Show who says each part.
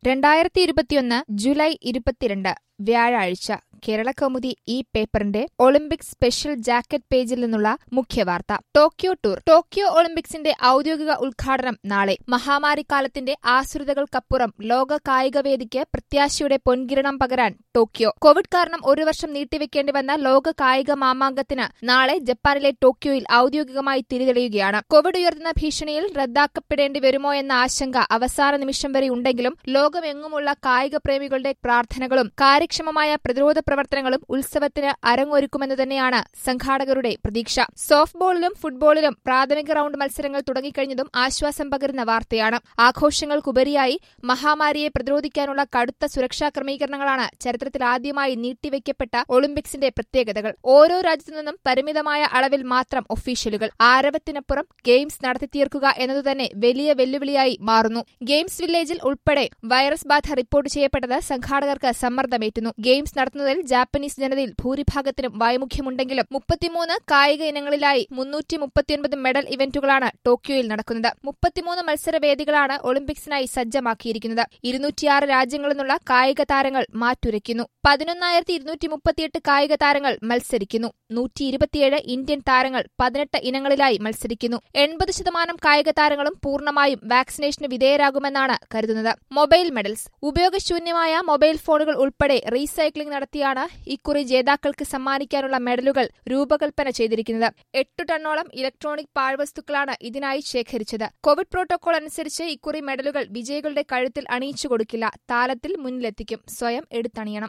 Speaker 1: രണ്ടായിരത്തി ഇരുപത്തിയൊന്ന് ജൂലൈ ഇരുപത്തിരണ്ട് വ്യാഴാഴ്ച കേരളകൗമുദി ഈ പേപ്പറിന്റെ ഒളിമ്പിക്സ് സ്പെഷ്യൽ ജാക്കറ്റ് പേജിൽ നിന്നുള്ള മുഖ്യവാർത്ത ടോക്കിയോ ടൂർ ടോക്കിയോ ഒളിമ്പിക്സിന്റെ ഔദ്യോഗിക ഉദ്ഘാടനം നാളെ മഹാമാരിക്കാലത്തിന്റെ ആസുരതകൾക്കപ്പുറം ലോക കായികവേദിക്ക് പ്രത്യാശയുടെ പൊൻകിരണം പകരാൻ ടോക്കിയോ കോവിഡ് കാരണം ഒരു വർഷം നീട്ടിവെക്കേണ്ടി വന്ന ലോക കായിക മാമാങ്കത്തിന് നാളെ ജപ്പാനിലെ ടോക്കിയോയിൽ ഔദ്യോഗികമായി തിരിതെളിയുകയാണ് കോവിഡ് ഉയർത്തുന്ന ഭീഷണിയിൽ റദ്ദാക്കപ്പെടേണ്ടി വരുമോ എന്ന ആശങ്ക അവസാന നിമിഷം വരെ ഉണ്ടെങ്കിലും ലോകമെങ്ങുമുള്ള കായിക പ്രേമികളുടെ പ്രാർത്ഥനകളും കാര്യക്ഷമമായ പ്രതിരോധ പ്രവർത്തനങ്ങളും ഉത്സവത്തിന് അരങ്ങൊരുക്കുമെന്ന് തന്നെയാണ് സംഘാടകരുടെ പ്രതീക്ഷ സോഫ്റ്റ് ബോളിലും ഫുട്ബോളിലും പ്രാഥമിക റൌണ്ട് മത്സരങ്ങൾ തുടങ്ങിക്കഴിഞ്ഞതും ആശ്വാസം പകരുന്ന വാർത്തയാണ് ആഘോഷങ്ങൾക്കുപരിയായി മഹാമാരിയെ പ്രതിരോധിക്കാനുള്ള കടുത്ത സുരക്ഷാ ക്രമീകരണങ്ങളാണ് ചരിത്രത്തിൽ ആദ്യമായി നീട്ടിവെക്കപ്പെട്ട ഒളിമ്പിക്സിന്റെ പ്രത്യേകതകൾ ഓരോ രാജ്യത്തു നിന്നും പരിമിതമായ അളവിൽ മാത്രം ഒഫീഷ്യലുകൾ ആരവത്തിനപ്പുറം ഗെയിംസ് നടത്തിത്തീർക്കുക എന്നതുതന്നെ വലിയ വെല്ലുവിളിയായി മാറുന്നു ഗെയിംസ് വില്ലേജിൽ ഉൾപ്പെടെ വൈറസ് ബാധ റിപ്പോർട്ട് ചെയ്യപ്പെട്ടത് സംഘാടകർക്ക് സമ്മർദ്ദമേറ്റുന്നു ഗെയിംസ് നടത്തുന്നതിൽ ജാപ്പനീസ് ജനതയിൽ ഭൂരിഭാഗത്തിനും വൈമുഖ്യമുണ്ടെങ്കിലും മുപ്പത്തിമൂന്ന് കായിക ഇനങ്ങളിലായി മുന്നൂറ്റി മുപ്പത്തിയൊൻപത് മെഡൽ ഇവന്റുകളാണ് ടോക്കിയോയിൽ നടക്കുന്നത് മുപ്പത്തിമൂന്ന് മത്സരവേദികളാണ് ഒളിമ്പിക്സിനായി സജ്ജമാക്കിയിരിക്കുന്നത് ഇരുന്നൂറ്റിയാറ് രാജ്യങ്ങളിൽ നിന്നുള്ള കായിക താരങ്ങൾ മാറ്റുരയ്ക്കുന്നു പതിനൊന്നായിരത്തി ഇരുന്നൂറ്റി മുപ്പത്തിയെട്ട് കായിക താരങ്ങൾ മത്സരിക്കുന്നു നൂറ്റി ഇരുപത്തിയേഴ് ഇന്ത്യൻ താരങ്ങൾ പതിനെട്ട് ഇനങ്ങളിലായി മത്സരിക്കുന്നു എൺപത് ശതമാനം കായിക താരങ്ങളും പൂർണ്ണമായും വാക്സിനേഷന് വിധേയരാകുമെന്നാണ് കരുതുന്നത് മൊബൈൽ മെഡൽസ് ഉപയോഗശൂന്യമായ മൊബൈൽ ഫോണുകൾ ഉൾപ്പെടെ റീസൈക്ലിംഗ് നടത്തിയാണ് ഇക്കുറി ജേതാക്കൾക്ക് സമ്മാനിക്കാനുള്ള മെഡലുകൾ രൂപകൽപ്പന ചെയ്തിരിക്കുന്നത് എട്ട് ടണ്ണോളം ഇലക്ട്രോണിക് പാഴ്വസ്തുക്കളാണ് ഇതിനായി ശേഖരിച്ചത് കോവിഡ് പ്രോട്ടോകോൾ അനുസരിച്ച് ഇക്കുറി മെഡലുകൾ വിജയികളുടെ കഴുത്തിൽ അണിയിച്ചു കൊടുക്കില്ല താലത്തിൽ മുന്നിലെത്തിക്കും സ്വയം എടുത്തണിയണം